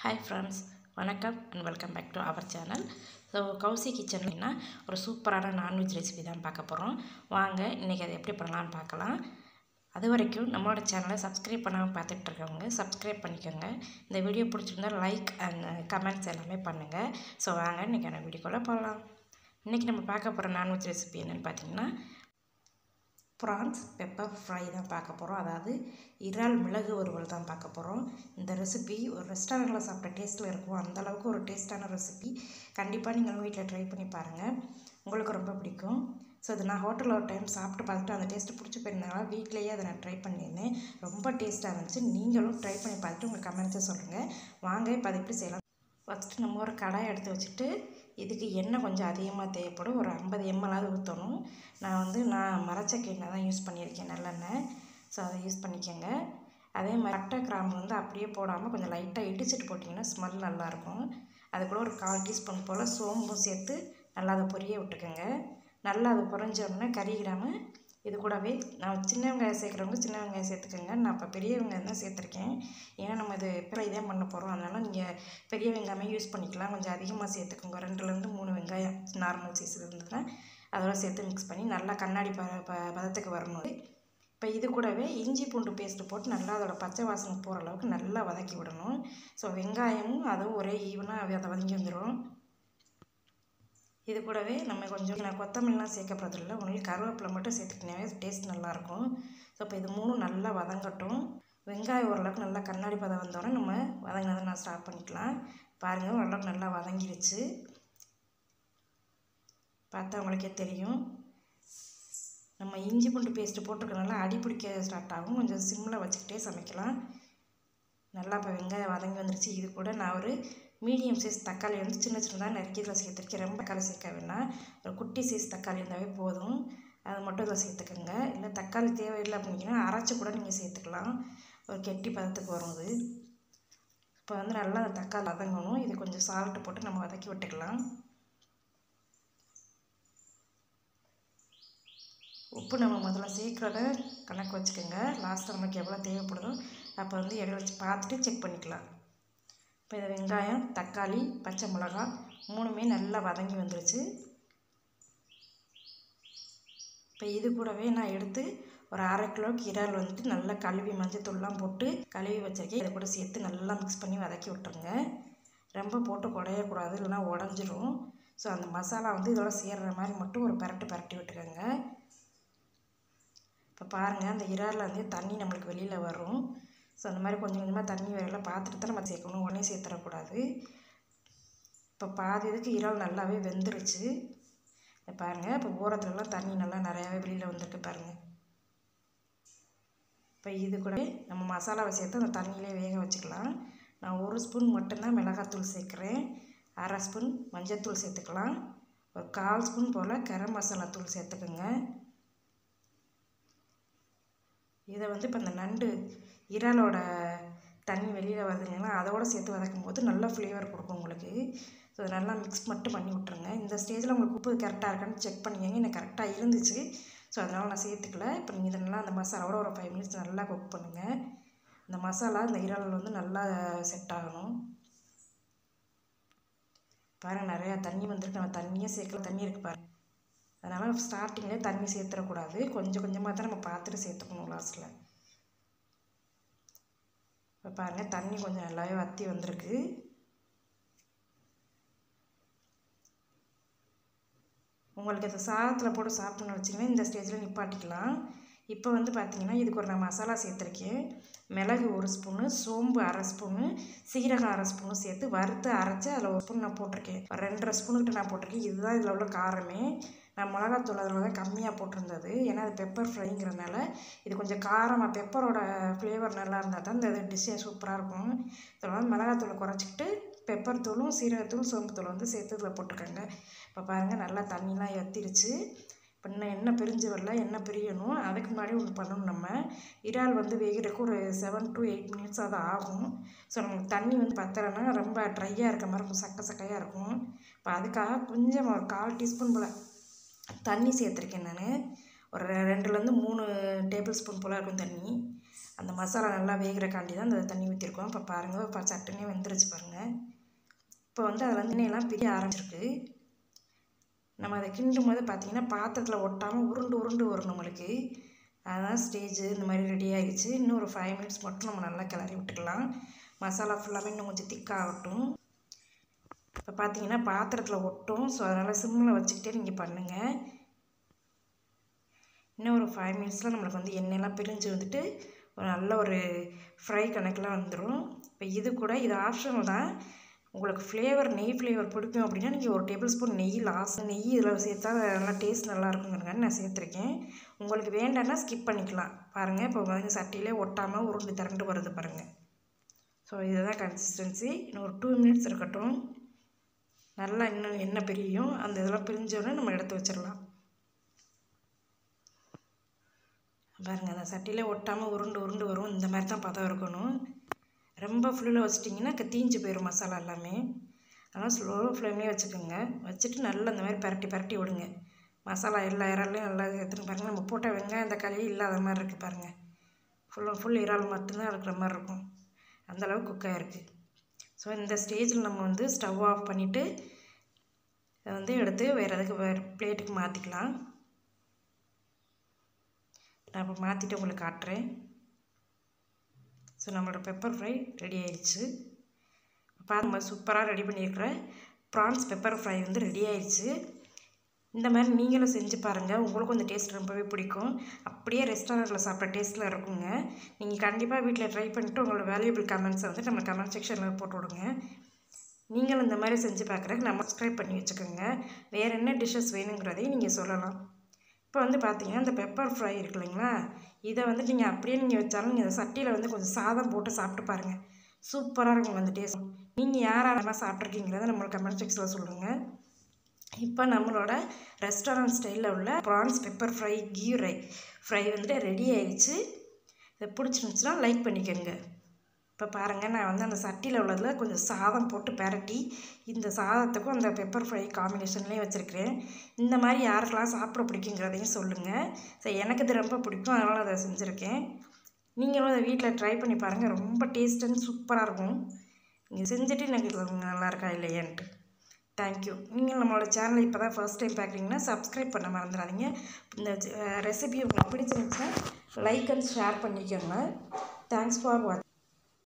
hi friends வணக்கம் and welcome back to our channel so Kousi கிச்சன்னா ஒரு சூப்பரான நான்வெஜ் ரெசிபி தான் பார்க்க போகிறோம் வாங்க இன்றைக்கி அதை எப்படி பண்ணலான்னு பார்க்கலாம் அது வரைக்கும் நம்மளோட சேனலை சப்ஸ்கிரைப் பண்ணாமல் பார்த்துட்டு இருக்கவங்க சப்ஸ்கிரைப் பண்ணிக்கோங்க இந்த வீடியோ பிடிச்சிருந்தா லைக் அண்ட் கமெண்ட்ஸ் எல்லாமே பண்ணுங்கள் ஸோ வாங்க இன்றைக்கான வீடியோக்குள்ளே போகலாம் இன்றைக்கி நம்ம பார்க்க போகிற நான்வெஜ் ரெசிபி என்னென்னு பார்த்தீங்கன்னா ப்ரான்ஸ் பெப்பர் ஃப்ரை தான் பார்க்க போகிறோம் அதாவது இறால் மிளகு வறுவல் தான் பார்க்க போகிறோம் இந்த ரெசிபி ஒரு ரெஸ்டாரண்ட்டில் சாப்பிட்ட டேஸ்ட்டில் இருக்கும் அந்த அளவுக்கு ஒரு டேஸ்ட்டான ரெசிபி கண்டிப்பாக நீங்கள் வீட்டில் ட்ரை பண்ணி பாருங்கள் உங்களுக்கு ரொம்ப பிடிக்கும் ஸோ இது நான் ஹோட்டலில் ஒரு டைம் சாப்பிட்டு பார்த்துட்டு அந்த டேஸ்ட்டு பிடிச்சி போயிருந்தனால வீட்லேயே அதை நான் ட்ரை பண்ணியிருந்தேன் ரொம்ப டேஸ்ட்டாக இருந்துச்சு நீங்களும் ட்ரை பண்ணி பார்த்துட்டு உங்கள் கமெண்ட்ஸை சொல்லுங்கள் வாங்க இப்போ அதை எப்படி செய்யலாம் ஃபஸ்ட்டு நம்ம ஒரு கடாய் எடுத்து வச்சுட்டு இதுக்கு எண்ணெய் கொஞ்சம் அதிகமாக தேவைப்படும் ஒரு ஐம்பது எம்எல்லாவது ஊற்றணும் நான் வந்து நான் மரச்சக்க எண்ணெய் தான் யூஸ் பண்ணியிருக்கேன் நல்லெண்ணெய் ஸோ அதை யூஸ் பண்ணிக்கோங்க அதே மாதிரி பட்டை கிராம்பு வந்து அப்படியே போடாமல் கொஞ்சம் லைட்டாக இடிச்சிட்டு போட்டிங்கன்னா ஸ்மெல் நல்லாயிருக்கும் அது கூட ஒரு கால் டீஸ்பூன் போல் சோம்பும் சேர்த்து நல்லா அதை பொரிய விட்டுக்கோங்க நல்லா அது பொரிஞ்ச உடனே கறிகிடாமல் இது கூடவே நான் சின்ன வெங்காயம் சேர்க்குறவங்க சின்ன வெங்காயம் சேர்த்துக்கோங்க நான் இப்போ பெரிய வெங்காயம் தான் சேர்த்துருக்கேன் ஏன்னா நம்ம இது இப்போ இதே பண்ண போகிறோம் அதனால் நீங்கள் பெரிய வெங்காயமே யூஸ் பண்ணிக்கலாம் கொஞ்சம் அதிகமாக சேர்த்துக்கோங்க ரெண்டுலேருந்து மூணு வெங்காயம் நார்மல் சைஸ் இருந்ததுன்னா அதோட சேர்த்து மிக்ஸ் பண்ணி நல்லா கண்ணாடி ப ப பதத்துக்கு வரணும் இப்போ இது கூடவே இஞ்சி பூண்டு பேஸ்ட்டு போட்டு நல்லா அதோட பச்சை வாசனை போகிற அளவுக்கு நல்லா வதக்கி விடணும் ஸோ வெங்காயமும் அதுவும் ஒரே ஈவனாக அதை வதங்கி வந்துடும் இது கூடவே நம்ம கொஞ்சம் நான் கொத்தமல்லாம் சேர்க்க போகிறதில்ல ஒன்லி கருவேப்பிலை மட்டும் சேர்த்துக்கினாவே டேஸ்ட் நல்லாயிருக்கும் ஸோ இப்போ இது மூணும் நல்லா வதங்கட்டும் வெங்காயம் ஓரளவுக்கு நல்லா கண்ணாடி பதம் வந்தோடனே நம்ம வதங்கினதை நான் ஸ்டார்ட் பண்ணிக்கலாம் பாருங்கள் ஓரளவுக்கு நல்லா வதங்கிடுச்சு பார்த்தா உங்களுக்கே தெரியும் நம்ம இஞ்சி பூண்டு பேஸ்ட்டு போட்டிருக்கனால அடி பிடிக்க ஸ்டார்ட் ஆகும் கொஞ்சம் சிம்மில் வச்சுக்கிட்டே சமைக்கலாம் நல்லா இப்போ வெங்காயம் வதங்கி வந்துருச்சு இது கூட நான் ஒரு மீடியம் சைஸ் தக்காளி வந்து சின்ன சின்னதாக நறுக்கி இதில் சேர்த்துருக்கேன் ரொம்ப தக்காளி சேர்க்க வேணாம் ஒரு குட்டி சைஸ் தக்காளி இருந்தாவே போதும் அது மட்டும் இதில் சேர்த்துக்கோங்க இல்லை தக்காளி தேவையில்லை அப்படின்னா அரைச்சி கூட நீங்கள் சேர்த்துக்கலாம் ஒரு கெட்டி பதத்துக்கு வரும் அது இப்போ வந்து நல்லா அந்த தக்காளி வதங்கணும் இது கொஞ்சம் சால்ட்டு போட்டு நம்ம வதக்கி விட்டுக்கலாம் உப்பு நம்ம முதல்ல சேர்க்குறத கணக்கு வச்சுக்கோங்க லாஸ்ட்டில் நமக்கு எவ்வளோ தேவைப்படுதோ அப்போ வந்து இடையில வச்சு பார்த்துட்டு செக் பண்ணிக்கலாம் இப்போ இந்த வெங்காயம் தக்காளி பச்சை மிளகா மூணுமே நல்லா வதங்கி வந்துருச்சு இப்போ இது கூடவே நான் எடுத்து ஒரு அரை கிலோக்கு இறால் வந்துட்டு நல்லா கழுவி மஞ்சத்தூள்லாம் போட்டு கழுவி வச்சிருக்கேன் இதை கூட சேர்த்து நல்லா மிக்ஸ் பண்ணி வதக்கி விட்டுருங்க ரொம்ப போட்டு குடையக்கூடாது இல்லைனா உடஞ்சிரும் ஸோ அந்த மசாலா வந்து இதோட சேர்கிற மாதிரி மட்டும் ஒரு பரட்டு பரட்டி விட்டுக்கோங்க இப்போ பாருங்கள் அந்த இறாலில் வந்து தண்ணி நம்மளுக்கு வெளியில் வரும் ஸோ அந்த மாதிரி கொஞ்சம் கொஞ்சமாக தண்ணி வரையில பார்த்துட்டு தான் நம்ம சேர்க்கணும் உடனே சேர்த்துடக்கூடாது இப்போ பாதி இதுக்கு இறால் நல்லாவே வெந்துருச்சு இதை பாருங்கள் இப்போ ஓரத்துலலாம் தண்ணி நல்லா நிறையாவே வெளியில் வந்திருக்கு பாருங்கள் இப்போ இது கூட நம்ம மசாலாவை சேர்த்து அந்த தண்ணியிலே வேக வச்சுக்கலாம் நான் ஒரு ஸ்பூன் மட்டும்தான் மிளகாத்தூள் சேர்க்குறேன் அரை ஸ்பூன் மஞ்சத்தூள் சேர்த்துக்கலாம் ஒரு கால் ஸ்பூன் போல் கரம் மசாலா தூள் சேர்த்துக்கோங்க இதை வந்து இப்போ இந்த நண்டு இறாலோட தண்ணி வெளியில் வருதுங்களா அதோடு சேர்த்து வதக்கும் போது நல்லா ஃப்ளேவர் கொடுக்கும் உங்களுக்கு ஸோ நல்லா மிக்ஸ் மட்டும் பண்ணி விட்ருங்க இந்த ஸ்டேஜில் உங்களுக்கு உப்பு கரெக்டாக இருக்கான்னு செக் பண்ணிக்கோங்க எனக்கு கரெக்டாக இருந்துச்சு ஸோ அதனால் நான் சேர்த்துக்கல இப்போ நீங்கள் இதை நல்லா அந்த மசாலாவோட ஒரு ஃபைவ் மினிட்ஸ் நல்லா குக் பண்ணுங்கள் இந்த மசாலா இந்த இறால் வந்து நல்லா செட் ஆகணும் பாருங்கள் நிறையா தண்ணி வந்திருக்கு நம்ம தண்ணியே சேர்க்கல தண்ணி இருக்குது பாருங்கள் அதனால் ஸ்டார்டிங்லேயே தண்ணி சேர்த்துடக்கூடாது கொஞ்சம் கொஞ்சமாக தான் நம்ம பார்த்துட்டு சேர்த்துக்கணும் லாஸ்ட்டில் இப்போ பாருங்கள் தண்ணி கொஞ்சம் நல்லாவே வற்றி வந்திருக்கு உங்களுக்கு இந்த சாதத்தில் போட்டு சாப்பிட்ணுன்னு வச்சிங்கன்னா இந்த ஸ்டேஜில் நிப்பாட்டிக்கலாம் இப்போ வந்து பார்த்திங்கன்னா இதுக்கு ஒரு நான் மசாலா சேர்த்துருக்கேன் மிளகு ஒரு ஸ்பூனு சோம்பு அரை ஸ்பூனு சீரகம் அரை ஸ்பூனு சேர்த்து வறுத்து அரைச்சி அதில் ஒரு ஸ்பூன் நான் போட்டிருக்கேன் ஒரு ரெண்டரை ஸ்பூனுக்கிட்ட நான் போட்டிருக்கேன் இதுதான் இதில் உள்ள காரமே நான் மிளகாத்தூள் அதில் தான் கம்மியாக போட்டிருந்தது ஏன்னா அது பெப்பர் ஃப்ரைங்கிறதுனால இது கொஞ்சம் காரமாக பெப்பரோட ஃப்ளேவர் நல்லா இருந்தால் தான் இந்த டிஷ்ஷே சூப்பராக இருக்கும் இதனால் மிளகாத்தூளை குறைச்சிக்கிட்டு பெப்பர் தூளும் சீரகத்தூள் சோம்புத்தூள் வந்து சேர்த்து இதில் போட்டுக்கோங்க இப்போ பாருங்கள் நல்லா தண்ணிலாம் எத்திருச்சு இப்போ இன்னும் எண்ணெய் பிரிஞ்சு வரல எண்ணெய் பிரியணும் அதுக்கு முன்னாடி ஒன்று பண்ணணும் நம்ம இறால் வந்து வேகிறதுக்கு ஒரு செவன் டு எயிட் மினிட்ஸ் அது ஆகும் ஸோ நமக்கு தண்ணி வந்து பத்தலைன்னா ரொம்ப ட்ரையாக இருக்க மாதிரி இருக்கும் சக்க சக்கையாக இருக்கும் இப்போ அதுக்காக கொஞ்சம் ஒரு கால் டீஸ்பூன் போல் தண்ணி சேர்த்துருக்கேன் நான் ஒரு ரெண்டுலேருந்து மூணு டேபிள் ஸ்பூன் போல் இருக்கும் தண்ணி அந்த மசாலா நல்லா வேகிறக்காண்டி தான் அந்த தண்ணி ஊற்றிருக்கோம் இப்போ பாருங்கள் இப்போ சட்டுனே வெந்துருச்சு பாருங்கள் இப்போ வந்து அதில் வந்து எண்ணெயெல்லாம் பிரிய ஆரம்பிச்சிருக்கு நம்ம அதை கிண்டும் போது பார்த்திங்கன்னா பாத்திரத்தில் ஒட்டாமல் உருண்டு உருண்டு வரும் நம்மளுக்கு அதுதான் ஸ்டேஜு இந்த மாதிரி ரெடி ஆகிடுச்சு இன்னும் ஒரு ஃபைவ் மினிட்ஸ் மட்டும் நம்ம நல்லா கிளறி விட்டுக்கலாம் மசாலா ஃபுல்லாமே இன்னும் கொஞ்சம் திக்காகட்டும் இப்போ பார்த்தீங்கன்னா பாத்திரத்தில் ஒட்டும் ஸோ அதனால் சிம்மில் வச்சுக்கிட்டே நீங்கள் பண்ணுங்கள் இன்னும் ஒரு ஃபைவ் மினிட்ஸில் நம்மளுக்கு வந்து எண்ணெயெல்லாம் பிரிஞ்சு வந்துட்டு ஒரு நல்ல ஒரு ஃப்ரை கணக்கில் வந்துடும் இப்போ இது கூட இது ஆப்ஷனல் தான் உங்களுக்கு ஃப்ளேவர் நெய் ஃப்ளேவர் பிடிக்கும் அப்படின்னா நீங்கள் ஒரு டேபிள் ஸ்பூன் நெய் லாஸ்ட் நெய் இதில் சேர்த்தா நல்லா டேஸ்ட் நல்லா இருக்குங்கிறதுக்காக நான் சேர்த்துருக்கேன் உங்களுக்கு வேண்டாம்னா ஸ்கிப் பண்ணிக்கலாம் பாருங்கள் இப்போ வந்து சட்டியிலே ஒட்டாமல் உருண்டு திரண்டு வருது பாருங்கள் ஸோ இதுதான் கன்சிஸ்டன்சி இன்னும் ஒரு டூ மினிட்ஸ் இருக்கட்டும் நல்லா இன்னும் எண்ணெய் பிரியும் அந்த இதெல்லாம் பிரிஞ்சோடனே நம்ம எடுத்து வச்சிடலாம் பாருங்கள் அந்த சட்டியில் ஒட்டாமல் உருண்டு உருண்டு வரும் இந்த மாதிரி தான் பதம் இருக்கணும் ரொம்ப ஃபுல்லில் வச்சிட்டிங்கன்னா தீஞ்சு போயிடும் மசாலா எல்லாமே அதனால் ஸ்லோ ஃப்ளேம்லேயே வச்சுக்கோங்க வச்சுட்டு நல்லா இந்த மாதிரி பரட்டி பரட்டி விடுங்க மசாலா எல்லா இறாலையும் நல்லா எடுத்துன்னு பாருங்கள் நம்ம போட்ட வெங்காயம் தக்காளியே இல்லாத மாதிரி இருக்குது பாருங்கள் ஃபுல் அண்ட் ஃபுல் இறால் மட்டும்தான் இருக்கிற மாதிரி இருக்கும் அந்தளவுக்கு குக் ஆகிருக்கு ஸோ இந்த ஸ்டேஜில் நம்ம வந்து ஸ்டவ் ஆஃப் பண்ணிவிட்டு அதை வந்து எடுத்து வேறு எதுக்கு வேறு பிளேட்டுக்கு மாற்றிக்கலாம் நான் இப்போ மாற்றிட்டு உங்களுக்கு காட்டுறேன் ஸோ நம்மளோட பெப்பர் ஃப்ரை ரெடி ஆயிடுச்சு பார்த்து நம்ம சூப்பராக ரெடி பண்ணியிருக்கிற ப்ரான்ஸ் பெப்பர் ஃப்ரை வந்து ரெடி ஆயிடுச்சு இந்த மாதிரி நீங்களும் செஞ்சு பாருங்கள் உங்களுக்கும் இந்த டேஸ்ட் ரொம்பவே பிடிக்கும் அப்படியே ரெஸ்டாரண்ட்டில் சாப்பிட்ற டேஸ்ட்டில் இருக்குங்க நீங்கள் கண்டிப்பாக வீட்டில் ட்ரை பண்ணிவிட்டு உங்களோட வேல்யூபிள் கமெண்ட்ஸை வந்து நம்ம கமெண்ட் செக்ஷனில் போட்டு விடுங்க நீங்களும் இந்த மாதிரி செஞ்சு பார்க்குறதுக்கு நம்ம சப்ஸ்கிரைப் பண்ணி வச்சுக்கோங்க வேறு என்ன டிஷ்ஷஸ் வேணுங்கிறதையும் நீங்கள் சொல்லலாம் இப்போ வந்து பார்த்தீங்கன்னா இந்த பெப்பர் ஃப்ரை இருக்கு இல்லைங்களா இதை வந்து நீங்கள் அப்படியே நீங்கள் வச்சாலும் நீங்கள் இந்த சட்டியில் வந்து கொஞ்சம் சாதம் போட்டு சாப்பிட்டு பாருங்கள் சூப்பராக இருக்கும் அந்த டேஸ்ட் நீங்கள் யாரெல்லாம் சாப்பிட்ருக்கீங்கிறத நம்மளுக்கு கமெண்ட் செக்ஷனில் சொல்லுங்கள் இப்போ நம்மளோட ரெஸ்டாரண்ட் ஸ்டைலில் உள்ள ப்ரான்ஸ் பெப்பர் ஃப்ரை கீ ரை ஃப்ரை வந்துட்டு ரெடி ஆயிடுச்சு இதை பிடிச்சிருந்துச்சுன்னா லைக் பண்ணிக்கோங்க இப்போ பாருங்கள் நான் வந்து அந்த சட்டியில் உள்ளதில் கொஞ்சம் சாதம் போட்டு பெரட்டி இந்த சாதத்துக்கும் அந்த பெப்பர் ஃப்ரை காம்பினேஷன்லேயும் வச்சுருக்கிறேன் இந்த மாதிரி யாருக்கெல்லாம் சாப்பிட பிடிக்குங்கிறதையும் சொல்லுங்கள் ஸோ எனக்கு இது ரொம்ப பிடிக்கும் அதனால் அதை செஞ்சுருக்கேன் நீங்களும் அதை வீட்டில் ட்ரை பண்ணி பாருங்கள் ரொம்ப டேஸ்ட் அண்ட் சூப்பராக இருக்கும் நீங்கள் செஞ்சுட்டு எனக்கு நல்லா இருக்கா இல்லையான்ட்டு தேங்க்யூ நீங்கள் நம்மளோட சேனலை இப்போ தான் ஃபர்ஸ்ட் டைம் பார்க்குறீங்கன்னா சப்ஸ்கிரைப் பண்ண மறந்துடாதீங்க இந்த ரெசிபி உங்களுக்கு பிடிச்சிருந்துச்சுன்னா லைக் அண்ட் ஷேர் பண்ணிக்கோங்க தேங்க்ஸ் ஃபார் வாட்சிங்